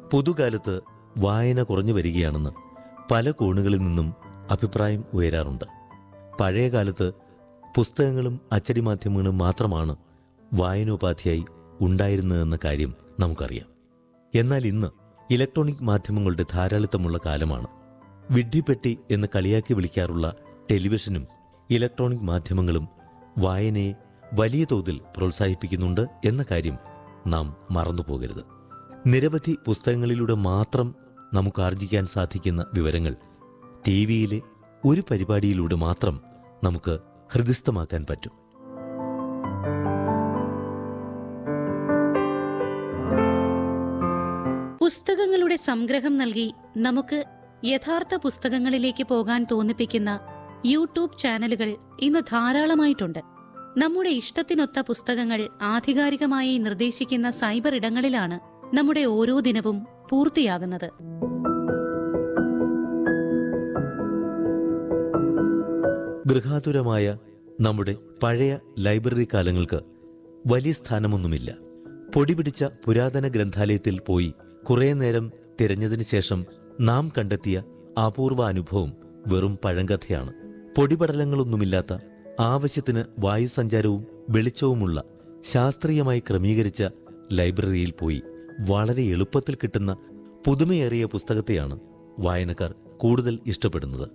പുതുകാലത്ത് വായന കുറഞ്ഞു വരികയാണെന്ന് പല കോണുകളിൽ നിന്നും അഭിപ്രായം ഉയരാറുണ്ട് പഴയ കാലത്ത് പുസ്തകങ്ങളും അച്ചടി മാധ്യമങ്ങളും മാത്രമാണ് വായനോപാധിയായി ഉണ്ടായിരുന്നതെന്ന കാര്യം നമുക്കറിയാം എന്നാൽ ഇന്ന് ഇലക്ട്രോണിക് മാധ്യമങ്ങളുടെ ധാരാളിത്തമുള്ള കാലമാണ് വിഡ്ഢിപ്പെട്ടി എന്ന് കളിയാക്കി വിളിക്കാറുള്ള ടെലിവിഷനും ഇലക്ട്രോണിക് മാധ്യമങ്ങളും വായനയെ വലിയ തോതിൽ പ്രോത്സാഹിപ്പിക്കുന്നുണ്ട് എന്ന കാര്യം നാം മറന്നുപോകരുത് നിരവധി പുസ്തകങ്ങളിലൂടെ മാത്രം നമുക്ക് ആർജിക്കാൻ സാധിക്കുന്ന വിവരങ്ങൾ ടി വിയിലെ ഒരു പരിപാടിയിലൂടെ മാത്രം നമുക്ക് ഹൃദിസ്ഥമാക്കാൻ പറ്റും പുസ്തകങ്ങളുടെ സംഗ്രഹം നൽകി നമുക്ക് യഥാർത്ഥ പുസ്തകങ്ങളിലേക്ക് പോകാൻ തോന്നിപ്പിക്കുന്ന യൂട്യൂബ് ചാനലുകൾ ഇന്ന് ധാരാളമായിട്ടുണ്ട് നമ്മുടെ ഇഷ്ടത്തിനൊത്ത പുസ്തകങ്ങൾ ആധികാരികമായി നിർദ്ദേശിക്കുന്ന സൈബർ ഇടങ്ങളിലാണ് നമ്മുടെ ഓരോ ദിനവും പൂർത്തിയാകുന്നത് ഗൃഹാതുരമായ നമ്മുടെ പഴയ ലൈബ്രറി കാലങ്ങൾക്ക് വലിയ സ്ഥാനമൊന്നുമില്ല പൊടിപിടിച്ച പുരാതന ഗ്രന്ഥാലയത്തിൽ പോയി കുറേ നേരം തിരഞ്ഞതിനു ശേഷം നാം കണ്ടെത്തിയ അപൂർവ അനുഭവം വെറും പഴങ്കഥയാണ് പൊടിപടലങ്ങളൊന്നുമില്ലാത്ത ആവശ്യത്തിന് വായുസഞ്ചാരവും വെളിച്ചവുമുള്ള ശാസ്ത്രീയമായി ക്രമീകരിച്ച ലൈബ്രറിയിൽ പോയി വളരെ എളുപ്പത്തിൽ കിട്ടുന്ന പുതുമയേറിയ പുസ്തകത്തെയാണ് വായനക്കാർ കൂടുതൽ ഇഷ്ടപ്പെടുന്നത്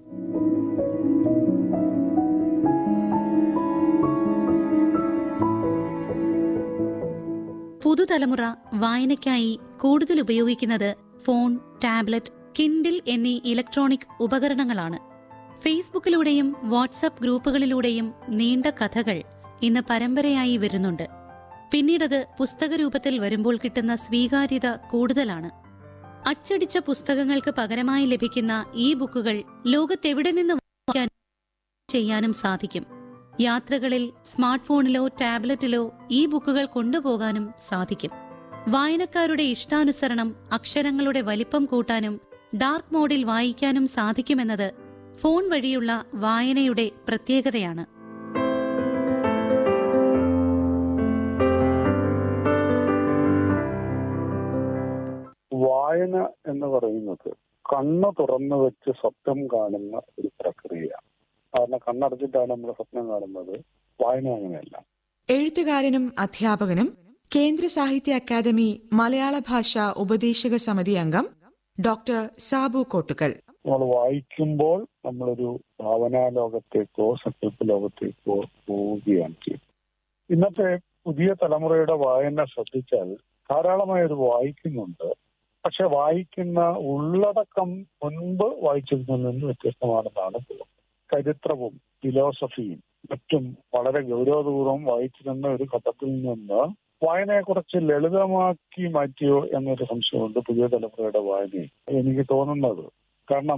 പുതുതലമുറ വായനയ്ക്കായി കൂടുതൽ ഉപയോഗിക്കുന്നത് ഫോൺ ടാബ്ലറ്റ് കിൻഡിൽ എന്നീ ഇലക്ട്രോണിക് ഉപകരണങ്ങളാണ് ഫേസ്ബുക്കിലൂടെയും വാട്സപ്പ് ഗ്രൂപ്പുകളിലൂടെയും നീണ്ട കഥകൾ ഇന്ന് പരമ്പരയായി വരുന്നുണ്ട് പിന്നീടത് പുസ്തകരൂപത്തിൽ വരുമ്പോൾ കിട്ടുന്ന സ്വീകാര്യത കൂടുതലാണ് അച്ചടിച്ച പുസ്തകങ്ങൾക്ക് പകരമായി ലഭിക്കുന്ന ഈ ബുക്കുകൾ ലോകത്തെവിടെ നിന്ന് വായിക്കാൻ ചെയ്യാനും സാധിക്കും യാത്രകളിൽ സ്മാർട്ട് ഫോണിലോ ടാബ്ലറ്റിലോ ഈ ബുക്കുകൾ കൊണ്ടുപോകാനും സാധിക്കും വായനക്കാരുടെ ഇഷ്ടാനുസരണം അക്ഷരങ്ങളുടെ വലിപ്പം കൂട്ടാനും ഡാർക്ക് മോഡിൽ വായിക്കാനും സാധിക്കുമെന്നത് ഫോൺ വഴിയുള്ള വായനയുടെ പ്രത്യേകതയാണ് വായന എന്ന് പറയുന്നത് കണ്ണ് തുറന്നു വെച്ച് സ്വപ്നം കാണുന്ന ഒരു പ്രക്രിയയാണ് കാരണം കണ്ണടച്ചിട്ടാണ് നമ്മൾ സ്വപ്നം കാണുന്നത് വായന അങ്ങനെയല്ല എഴുത്തുകാരനും അധ്യാപകനും കേന്ദ്ര സാഹിത്യ അക്കാദമി മലയാള ഭാഷ ഉപദേശക സമിതി അംഗം ഡോക്ടർ സാബു കോട്ടുക്കൽ നമ്മൾ വായിക്കുമ്പോൾ നമ്മളൊരു ഭാവനാ ലോകത്തേക്കോ സങ്കല്പ ലോകത്തേക്കോ പോവുകയാണ് ചെയ്യുന്നത് ഇന്നത്തെ പുതിയ തലമുറയുടെ വായന ശ്രദ്ധിച്ചാൽ ധാരാളമായി ഒരു വായിക്കുന്നുണ്ട് പക്ഷെ വായിക്കുന്ന ഉള്ളടക്കം മുൻപ് വായിച്ചതിൽ നിന്ന് വ്യത്യസ്തമാണെന്നാണ് തോന്നുന്നത് ചരിത്രവും ഫിലോസഫിയും മറ്റും വളരെ ഗൗരവപൂർവ്വം വായിച്ചിരുന്ന ഒരു ഘട്ടത്തിൽ നിന്ന് വായനയെ കുറച്ച് ലളിതമാക്കി മാറ്റിയോ എന്നൊരു സംശയമുണ്ട് പുതിയ തലമുറയുടെ വായനയിൽ എനിക്ക് തോന്നുന്നത് കാരണം